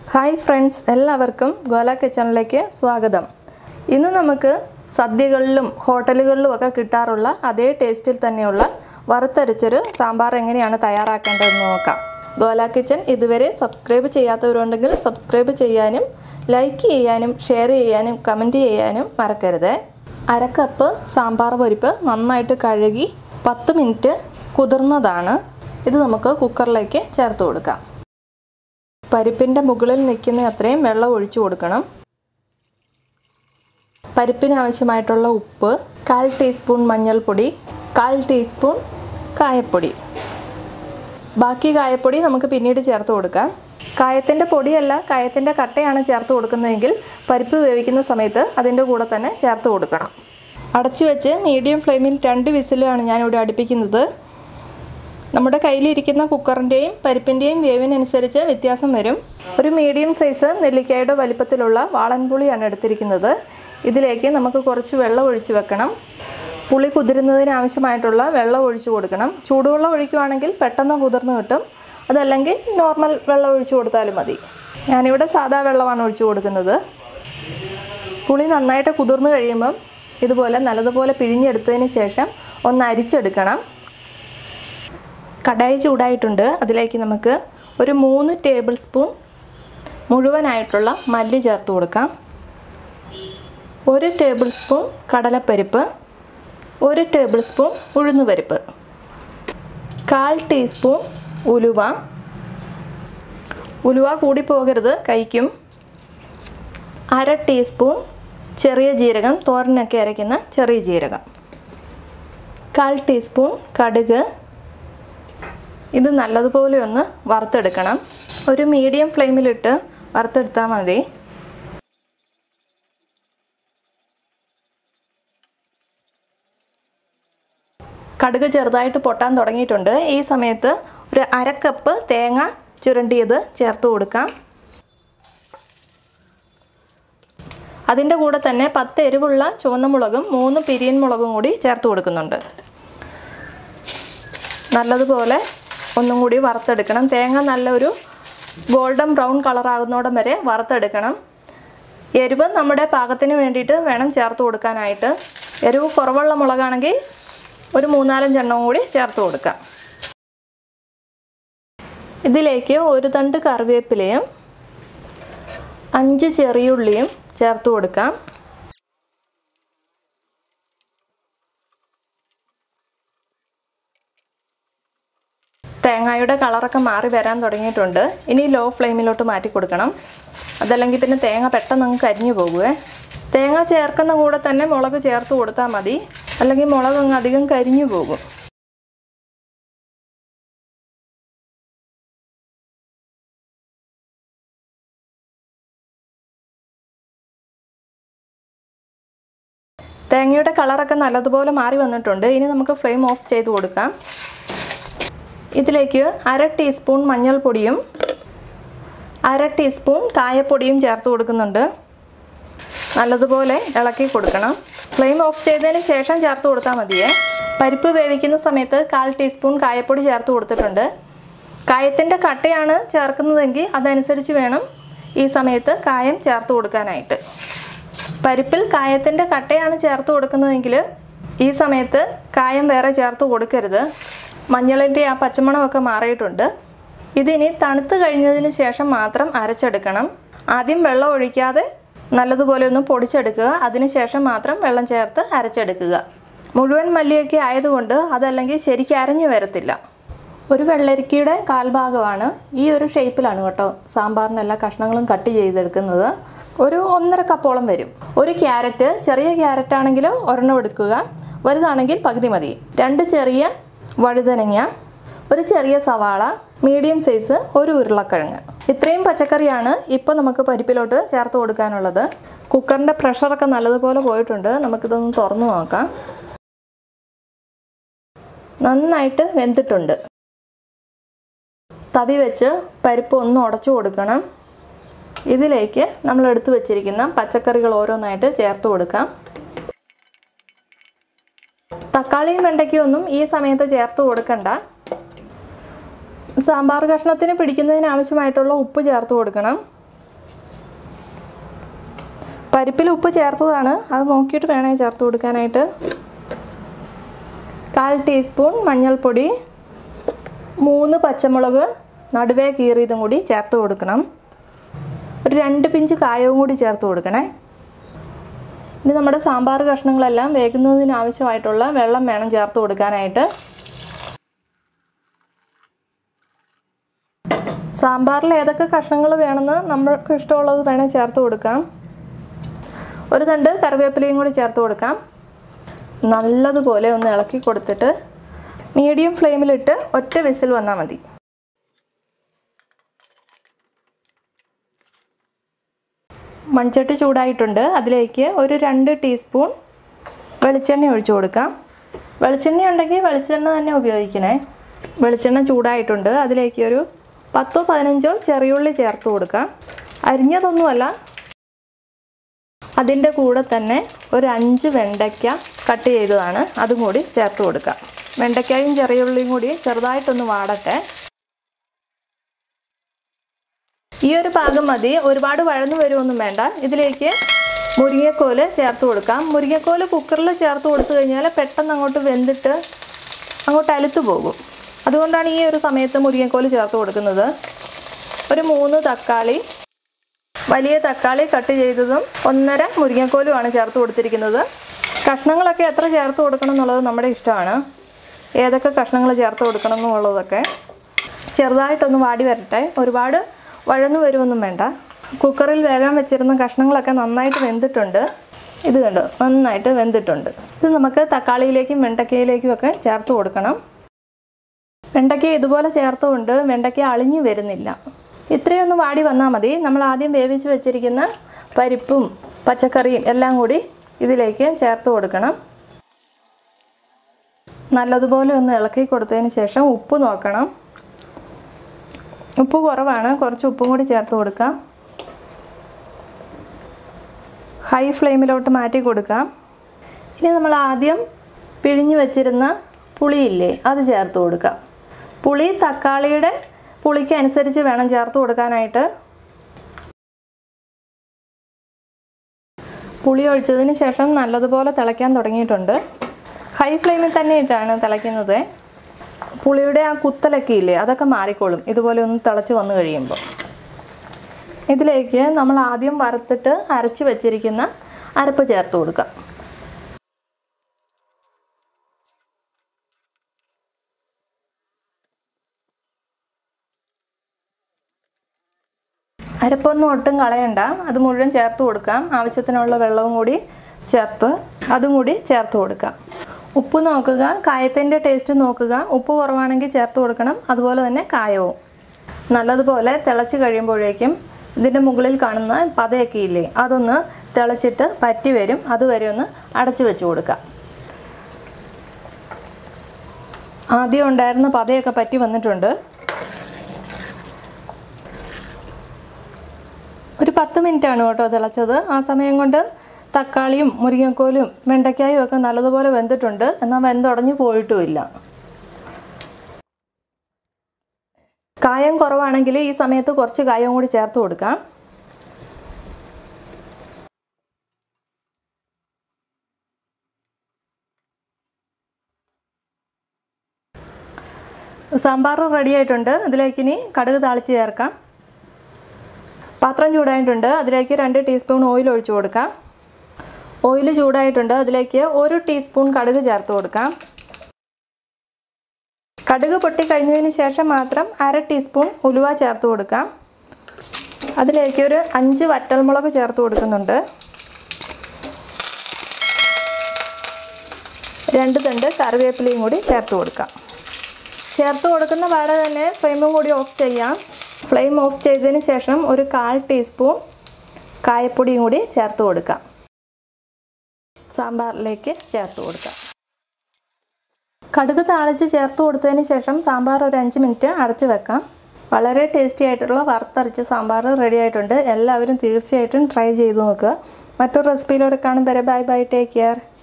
hi friends എല്ലാവർക്കും ഗോല കിച്ചണിലേക്ക് സ്വാഗതം ഇന്ന് നമുക്ക് സദ്യകളിലും ഹോട്ടലുകളിലും ഒക്കെ കിട്ടാറുള്ള അതേ ടേസ്റ്റിൽ തന്നെയുള്ള വറുത്തരച്ചൊരു സാമ്പാർ എങ്ങനെയാണ് തയ്യാറാക്കേണ്ടതെന്ന് നോക്കാം ഗോല കിച്ചൺ ഇതുവരെ സബ്സ്ക്രൈബ് ചെയ്യാത്തവരുണ്ടെങ്കിൽ സബ്സ്ക്രൈബ് ചെയ്യാനും ലൈക്ക് ചെയ്യാനും ഷെയർ ചെയ്യാനും കമൻറ്റ് ചെയ്യാനും മറക്കരുത് അര കപ്പ് സാമ്പാർ പരിപ്പ് നന്നായിട്ട് കഴുകി പത്ത് മിനിറ്റ് കുതിർന്നതാണ് ഇത് നമുക്ക് കുക്കറിലേക്ക് ചേർത്ത് കൊടുക്കാം പരിപ്പിൻ്റെ മുകളിൽ നിൽക്കുന്ന അത്രയും വെള്ളം ഒഴിച്ചു കൊടുക്കണം പരിപ്പിന് ആവശ്യമായിട്ടുള്ള ഉപ്പ് കാൽ ടീസ്പൂൺ മഞ്ഞൾപ്പൊടി കാൽ ടീസ്പൂൺ കായപ്പൊടി ബാക്കി കായപ്പൊടി നമുക്ക് പിന്നീട് ചേർത്ത് കൊടുക്കാം കായത്തിൻ്റെ പൊടിയല്ല കായത്തിൻ്റെ കട്ടയാണ് ചേർത്ത് കൊടുക്കുന്നതെങ്കിൽ പരിപ്പ് വേവിക്കുന്ന സമയത്ത് അതിൻ്റെ കൂടെ തന്നെ ചേർത്ത് കൊടുക്കണം അടച്ചു വെച്ച് മീഡിയം ഫ്ലെയിമിൽ രണ്ട് വിസിലാണ് ഞാനിവിടെ അടുപ്പിക്കുന്നത് നമ്മുടെ കയ്യിലിരിക്കുന്ന കുക്കറിൻ്റെയും പരിപ്പിൻ്റെയും വേവിനനുസരിച്ച് വ്യത്യാസം വരും ഒരു മീഡിയം സൈസ് നെല്ലിക്കായുടെ വലിപ്പത്തിലുള്ള വാളൻപുളിയാണ് എടുത്തിരിക്കുന്നത് ഇതിലേക്ക് നമുക്ക് കുറച്ച് വെള്ളം ഒഴിച്ച് വെക്കണം പുളി കുതിരുന്നതിന് ആവശ്യമായിട്ടുള്ള വെള്ളം ഒഴിച്ചു കൊടുക്കണം ചൂടുവെള്ളം ഒഴിക്കുവാണെങ്കിൽ പെട്ടെന്ന് കുതിർന്ന് കിട്ടും അതല്ലെങ്കിൽ നോർമൽ വെള്ളം ഒഴിച്ചു കൊടുത്താലും മതി ഞാനിവിടെ സാധാ വെള്ളമാണ് ഒഴിച്ചു കൊടുക്കുന്നത് പുളി നന്നായിട്ട് കുതിർന്ന് കഴിയുമ്പം ഇതുപോലെ നല്ലതുപോലെ പിഴിഞ്ഞെടുത്തതിന് ശേഷം ഒന്ന് അരിച്ചെടുക്കണം കടായി ചൂടായിട്ടുണ്ട് അതിലേക്ക് നമുക്ക് ഒരു മൂന്ന് ടേബിൾ സ്പൂൺ മുഴുവനായിട്ടുള്ള മല്ലി ചേർത്ത് കൊടുക്കാം ഒരു ടേബിൾ സ്പൂൺ കടലപ്പരിപ്പ് ഒരു ടേബിൾ സ്പൂൺ ഉഴുന്നുപരിപ്പ് കാൽ ടീസ്പൂൺ ഉലുവ ഉലുവ കൂടി പോകരുത് കഴിക്കും അര ടീസ്പൂൺ ചെറിയ ജീരകം തോരനൊക്കെ അരയ്ക്കുന്ന ചെറിയ ജീരകം കാൽ ടീസ്പൂൺ കടുക് ഇത് നല്ലതുപോലെ ഒന്ന് വറുത്തെടുക്കണം ഒരു മീഡിയം ഫ്ലെയിമിലിട്ട് വറുത്തെടുത്താൽ മതി കടുക് ചെറുതായിട്ട് പൊട്ടാൻ തുടങ്ങിയിട്ടുണ്ട് ഈ സമയത്ത് ഒരു അരക്കപ്പ് തേങ്ങ ചുരണ്ടിയത് ചേർത്ത് കൊടുക്കാം അതിൻ്റെ കൂടെ തന്നെ പത്ത് എരിവുള്ള ചുവന്ന മുളകും മൂന്ന് പിരിയൻ മുളകും കൂടി ചേർത്ത് കൊടുക്കുന്നുണ്ട് നല്ലതുപോലെ ഒന്നും കൂടി വറുത്തെടുക്കണം തേങ്ങ നല്ലൊരു ഗോൾഡൻ ബ്രൗൺ കളറാകുന്നോടം വരെ വറുത്തെടുക്കണം എരിവ് നമ്മുടെ പാകത്തിന് വേണ്ടിയിട്ട് വേണം ചേർത്ത് കൊടുക്കാനായിട്ട് എരിവ് കുറവുള്ള മുളകാണെങ്കിൽ ഒരു മൂന്നാലഞ്ചെണ്ണം കൂടി ചേർത്ത് കൊടുക്കാം ഇതിലേക്ക് ഒരു തണ്ട് കറിവേപ്പിലയും അഞ്ച് ചെറിയുള്ളിയും ചേർത്ത് കൊടുക്കാം തേങ്ങയുടെ കളറൊക്കെ മാറി വരാൻ തുടങ്ങിയിട്ടുണ്ട് ഇനി ലോ ഫ്ലെയിമിലോട്ട് മാറ്റി കൊടുക്കണം അതല്ലെങ്കിൽ പിന്നെ തേങ്ങ പെട്ടെന്ന് അങ്ങ് കരിഞ്ഞു പോകുവേ തേങ്ങ ചേർക്കുന്ന കൂടെ തന്നെ മുളക് ചേർത്ത് കൊടുത്താൽ മതി അല്ലെങ്കിൽ മുളക് അങ്ങ് അധികം കരിഞ്ഞു പോകും തേങ്ങയുടെ കളറൊക്കെ നല്ലതുപോലെ മാറി വന്നിട്ടുണ്ട് ഇനി നമുക്ക് ഫ്ലെയിം ഓഫ് ചെയ്ത് കൊടുക്കാം ഇതിലേക്ക് അര ടീസ്പൂൺ മഞ്ഞൾപ്പൊടിയും അര ടീസ്പൂൺ കായപ്പൊടിയും ചേർത്ത് കൊടുക്കുന്നുണ്ട് നല്ലതുപോലെ ഇളക്കി കൊടുക്കണം ഫ്ലെയിം ഓഫ് ചെയ്തതിന് ശേഷം ചേർത്ത് കൊടുത്താൽ മതിയേ പരിപ്പ് വേവിക്കുന്ന സമയത്ത് കാൽ ടീസ്പൂൺ കായപ്പൊടി ചേർത്ത് കൊടുത്തിട്ടുണ്ട് കായത്തിൻ്റെ കട്ടയാണ് ചേർക്കുന്നതെങ്കിൽ അതനുസരിച്ച് വേണം ഈ സമയത്ത് കായം ചേർത്ത് കൊടുക്കാനായിട്ട് പരിപ്പിൽ കായത്തിൻ്റെ കട്ടയാണ് ചേർത്ത് കൊടുക്കുന്നതെങ്കിൽ ഈ സമയത്ത് കായം വേറെ ചേർത്ത് കൊടുക്കരുത് മഞ്ഞളിൻ്റെ ആ പച്ചമണമൊക്കെ മാറിയിട്ടുണ്ട് ഇതിനി തണുത്ത് കഴിഞ്ഞതിന് ശേഷം മാത്രം അരച്ചെടുക്കണം ആദ്യം വെള്ളം ഒഴിക്കാതെ നല്ലതുപോലെ ഒന്ന് പൊടിച്ചെടുക്കുക അതിനുശേഷം മാത്രം വെള്ളം ചേർത്ത് അരച്ചെടുക്കുക മുഴുവൻ മല്ലിയൊക്കെ ആയതുകൊണ്ട് അതല്ലെങ്കിൽ ശരിക്കും അരഞ്ഞു വരത്തില്ല ഒരു വെള്ളരിക്കയുടെ കാൽഭാഗമാണ് ഈ ഒരു ഷേപ്പിലാണ് കേട്ടോ സാമ്പാറിന് എല്ലാ കഷ്ണങ്ങളും കട്ട് ചെയ്തെടുക്കുന്നത് ഒരു ഒന്നര കപ്പോളം വരും ഒരു ക്യാരറ്റ് ചെറിയ ക്യാരറ്റ് ആണെങ്കിൽ ഒരെണ്ണം എടുക്കുക വലുതാണെങ്കിൽ പകുതി മതി രണ്ട് ചെറിയ വഴുതനങ്ങ ഒരു ചെറിയ സവാള മീഡിയം സൈസ് ഒരു ഉരുളക്കിഴങ്ങ് ഇത്രയും പച്ചക്കറിയാണ് ഇപ്പോൾ നമുക്ക് പരിപ്പിലോട്ട് ചേർത്ത് കൊടുക്കാനുള്ളത് കുക്കറിൻ്റെ പ്രഷറൊക്കെ നല്ലതുപോലെ പോയിട്ടുണ്ട് നമുക്കിതൊന്ന് തുറന്നു നോക്കാം നന്നായിട്ട് വെന്തിട്ടുണ്ട് തവി വെച്ച് പരിപ്പ് ഒന്ന് ഉടച്ചു കൊടുക്കണം ഇതിലേക്ക് നമ്മൾ എടുത്തു വെച്ചിരിക്കുന്ന പച്ചക്കറികൾ ഓരോന്നായിട്ട് ചേർത്ത് കൊടുക്കാം തക്കാളിയും വെണ്ടയ്ക്കും ഒന്നും ഈ സമയത്ത് ചേർത്ത് കൊടുക്കണ്ട സാമ്പാർ കഷ്ണത്തിന് പിടിക്കുന്നതിന് ആവശ്യമായിട്ടുള്ള ഉപ്പ് ചേർത്ത് കൊടുക്കണം പരിപ്പിൽ ഉപ്പ് ചേർത്തതാണ് അത് നോക്കിയിട്ട് വേണേ ചേർത്ത് കൊടുക്കാനായിട്ട് കാൽ ടീസ്പൂൺ മഞ്ഞൾപ്പൊടി മൂന്ന് പച്ചമുളക് നടുവേ കീറിയതും കൂടി ചേർത്ത് കൊടുക്കണം ഒരു രണ്ട് പിഞ്ച് കായവും കൂടി ചേർത്ത് കൊടുക്കണേ ഇനി നമ്മുടെ സാമ്പാർ കഷ്ണങ്ങളെല്ലാം വേകുന്നതിന് ആവശ്യമായിട്ടുള്ള വെള്ളം വേണം ചേർത്ത് കൊടുക്കാനായിട്ട് സാമ്പാറിൽ ഏതൊക്കെ കഷ്ണങ്ങൾ വേണമെന്ന് നമ്മൾക്ക് ഇഷ്ടമുള്ളത് വേണേൽ ചേർത്ത് കൊടുക്കാം ഒരു തണ്ട് കറിവേപ്പിലയും കൂടി ചേർത്ത് കൊടുക്കാം നല്ലതുപോലെ ഒന്ന് ഇളക്കി കൊടുത്തിട്ട് മീഡിയം ഫ്ലെയിമിലിട്ട് ഒറ്റ വിസിൽ വന്നാൽ മതി മൺചട്ടി ചൂടായിട്ടുണ്ട് അതിലേക്ക് ഒരു രണ്ട് ടീസ്പൂൺ വെളിച്ചെണ്ണ ഒഴിച്ചു കൊടുക്കാം വെളിച്ചെണ്ണ ഉണ്ടെങ്കിൽ വെളിച്ചെണ്ണ തന്നെ ഉപയോഗിക്കണേ വെളിച്ചെണ്ണ ചൂടായിട്ടുണ്ട് അതിലേക്ക് ഒരു പത്തോ പതിനഞ്ചോ ചെറിയുള്ളി ചേർത്ത് കൊടുക്കാം അരിഞ്ഞതൊന്നുമല്ല അതിൻ്റെ കൂടെ തന്നെ ഒരു അഞ്ച് വെണ്ടയ്ക്ക കട്ട് ചെയ്തതാണ് അതും കൂടി ചേർത്ത് കൊടുക്കാം വെണ്ടയ്ക്കായും ചെറിയുള്ളിയും കൂടി ചെറുതായിട്ടൊന്ന് വാടട്ടെ ഈ ഒരു പാകം മതി ഒരുപാട് വഴന്നു വരുമൊന്നും വേണ്ട ഇതിലേക്ക് മുരിങ്ങക്കോല് ചേർത്ത് കൊടുക്കാം മുരിങ്ങക്കോല് കുക്കറിൽ ചേർത്ത് കൊടുത്തു കഴിഞ്ഞാൽ പെട്ടെന്ന് അങ്ങോട്ട് വെന്തിട്ട് അങ്ങോട്ട് അലുത്തു പോകും അതുകൊണ്ടാണ് ഈ ഒരു സമയത്ത് മുരിങ്ങക്കോല് ചേർത്ത് കൊടുക്കുന്നത് ഒരു മൂന്ന് തക്കാളി വലിയ തക്കാളി കട്ട് ചെയ്തതും ഒന്നര മുരിങ്ങക്കോലുമാണ് ചേർത്ത് കൊടുത്തിരിക്കുന്നത് കഷ്ണങ്ങളൊക്കെ എത്ര ചേർത്ത് കൊടുക്കണം എന്നുള്ളത് നമ്മുടെ ഇഷ്ടമാണ് ഏതൊക്കെ കഷ്ണങ്ങൾ ചേർത്ത് കൊടുക്കണം എന്നുള്ളതൊക്കെ ചെറുതായിട്ടൊന്ന് വാടി വരട്ടെ ഒരുപാട് വഴന്നു വരുമൊന്നും വേണ്ട കുക്കറിൽ വേഗം വെച്ചിരുന്ന കഷ്ണങ്ങളൊക്കെ നന്നായിട്ട് വെന്തിട്ടുണ്ട് ഇത് കണ്ടോ നന്നായിട്ട് വെന്തിട്ടുണ്ട് ഇത് നമുക്ക് തക്കാളിയിലേക്കും വെണ്ടക്കയിലേക്കും ഒക്കെ ചേർത്ത് കൊടുക്കണം വെണ്ടയ്ക്ക ഇതുപോലെ ചേർത്തുകൊണ്ട് വെണ്ടയ്ക്ക അളിഞ്ഞു വരുന്നില്ല ഇത്രയൊന്ന് വാടി വന്നാൽ മതി നമ്മൾ ആദ്യം വേവിച്ച് വെച്ചിരിക്കുന്ന പരിപ്പും പച്ചക്കറിയും എല്ലാം കൂടി ഇതിലേക്ക് ചേർത്ത് കൊടുക്കണം നല്ലതുപോലെ ഒന്ന് ഇളക്കി കൊടുത്തതിന് ശേഷം ഉപ്പ് നോക്കണം ഉപ്പ് കുറവാണ് കുറച്ച് ഉപ്പും കൂടി ചേർത്ത് കൊടുക്കാം ഹൈ ഫ്ലെയിമിലോട്ട് മാറ്റി കൊടുക്കാം ഇനി നമ്മൾ ആദ്യം പിഴിഞ്ഞു വെച്ചിരുന്ന പുളിയില്ലേ അത് ചേർത്ത് കൊടുക്കാം പുളി തക്കാളിയുടെ പുളിക്ക് അനുസരിച്ച് വേണം ചേർത്ത് കൊടുക്കാനായിട്ട് പുളി ഒഴിച്ചതിന് ശേഷം നല്ലതുപോലെ തിളയ്ക്കാൻ തുടങ്ങിയിട്ടുണ്ട് ഹൈ ഫ്ലെയിമിൽ തന്നെ ഇട്ടാണ് തിളയ്ക്കുന്നത് പുളിയുടെ ആ കുത്തലൊക്കെ ഇല്ലേ അതൊക്കെ മാറിക്കോളും ഇതുപോലെ ഒന്ന് തിളച്ച് വന്നു കഴിയുമ്പോൾ ഇതിലേക്ക് നമ്മൾ ആദ്യം വറുത്തിട്ട് അരച്ച് വെച്ചിരിക്കുന്ന അരപ്പ് ചേർത്ത് കൊടുക്കാം അരപ്പൊന്നും ഒട്ടും കളയണ്ട അത് മുഴുവൻ ചേർത്ത് കൊടുക്കാം ആവശ്യത്തിനുള്ള വെള്ളവും കൂടി ചേർത്ത് അതും കൂടി ചേർത്ത് കൊടുക്കാം ഉപ്പ് നോക്കുക കായത്തിൻ്റെ ടേസ്റ്റ് നോക്കുക ഉപ്പ് കുറവാണെങ്കിൽ ചേർത്ത് കൊടുക്കണം അതുപോലെ തന്നെ കായവും നല്ലതുപോലെ തിളച്ച് കഴിയുമ്പോഴേക്കും ഇതിൻ്റെ മുകളിൽ കാണുന്ന പതയൊക്കെ ഇല്ലേ അതൊന്ന് തിളച്ചിട്ട് പറ്റി വരും അതുവരെ ഒന്ന് അടച്ചു വെച്ച് കൊടുക്കാം ആദ്യം ഉണ്ടായിരുന്ന പതയൊക്കെ പറ്റി വന്നിട്ടുണ്ട് ഒരു പത്ത് മിനിറ്റാണ് കേട്ടോ തിളച്ചത് ആ സമയം കൊണ്ട് തക്കാളിയും മുരിങ്ങക്കോലും വെണ്ടയ്ക്കായും ഒക്കെ നല്ലതുപോലെ വെന്തിട്ടുണ്ട് എന്നാൽ വെന്തുടഞ്ഞു പോയിട്ടുമില്ല കായം കുറവാണെങ്കിൽ ഈ സമയത്ത് കുറച്ച് കായവും കൂടി ചേർത്ത് കൊടുക്കാം സാമ്പാർ റെഡി ആയിട്ടുണ്ട് അതിലേക്ക് ഇനി കടുക് താളിച്ച് ചേർക്കാം പാത്രം ചൂടായിട്ടുണ്ട് അതിലേക്ക് രണ്ട് ടീസ്പൂൺ ഓയിൽ ഒഴിച്ചു കൊടുക്കാം ഓയിൽ ചൂടായിട്ടുണ്ട് അതിലേക്ക് ഒരു ടീസ്പൂൺ കടുക് ചേർത്ത് കൊടുക്കാം കടുക് പൊട്ടിക്കഴിഞ്ഞതിന് ശേഷം മാത്രം അര ടീസ്പൂൺ ഉലുവ ചേർത്ത് കൊടുക്കാം അതിലേക്ക് ഒരു അഞ്ച് വറ്റൽമുളക് ചേർത്ത് കൊടുക്കുന്നുണ്ട് രണ്ട് തണ്ട് കറിവേപ്പിലയും കൂടി ചേർത്ത് കൊടുക്കാം ചേർത്ത് കൊടുക്കുന്ന പാടെ തന്നെ ഫ്ലെയിമും കൂടി ഓഫ് ചെയ്യാം ഫ്ലെയിം ഓഫ് ചെയ്തതിന് ശേഷം ഒരു കാൽ ടീസ്പൂൺ കായപ്പൊടിയും കൂടി ചേർത്ത് കൊടുക്കാം സാമ്പാറിലേക്ക് ചേർത്ത് കൊടുക്കാം കടുക് താളിച്ച് ചേർത്ത് കൊടുത്തതിന് ശേഷം സാമ്പാർ ഒരു അഞ്ച് മിനിറ്റ് അടച്ച് വെക്കാം വളരെ ടേസ്റ്റി ആയിട്ടുള്ള വറുത്തരച്ച സാമ്പാർ റെഡി ആയിട്ടുണ്ട് എല്ലാവരും തീർച്ചയായിട്ടും ട്രൈ ചെയ്ത് നോക്കുക മറ്റൊരു റെസിപ്പിയിലൂടെ കാണും വരെ ബൈ ബൈ ടേക്ക് കെയർ